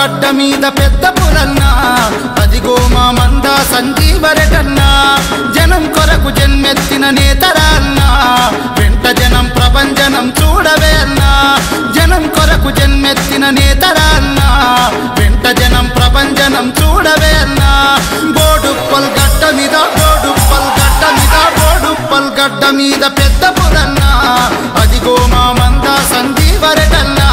గడ్డ మీద పెద్ద పురన్నా అదిగో మా మంద సంజీవరెటన్నా జనం కొరకు జన్మెత్తిన నేతరా అన్నా వెంట జనం ప్రభంజనం చూడవే అన్నా జనం కొరకు జన్మెత్తిన నేతరా అన్నా వెంట జనం ప్రభంజనం చూడవే అన్నా బోడుప్పల్ గడ్డ మీద బోడుప్పల్ గడ్డ మీద బోడుప్పల్ గడ్డ మీద పెద్ద పురన్నా అదిగో మా మంద సంజీవరెటన్నా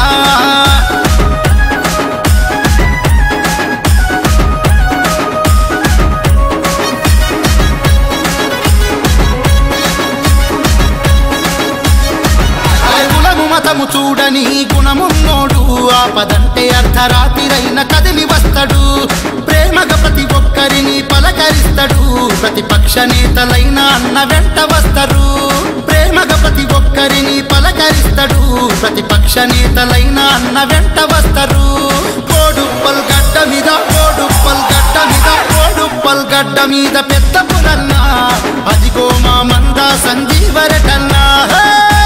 కులము మతము చూడని గుణమున్నోడు ఆపదంటే అర్ధరాత్రిరైన కదిలి వస్తాడు ప్రేమగా ప్రతి ఒక్కరిని పలకరిస్తాడు ప్రతిపక్ష నేతలైన అన్న వెంట వస్తారు ప్రేమగా ప్రతి ఒక్కరిని పలకరిస్తాడు ప్రతిపక్ష నేతలైన అన్న వెంట వస్తారు కోడుప్పల్ గడ్డ మీద కోడుప్పల్ గడ్డ మీద కోడుప్పల్ గడ్డ మీద పెద్ద పురన్నా అదిగో మా మంద సంజీవరటన్నా హే!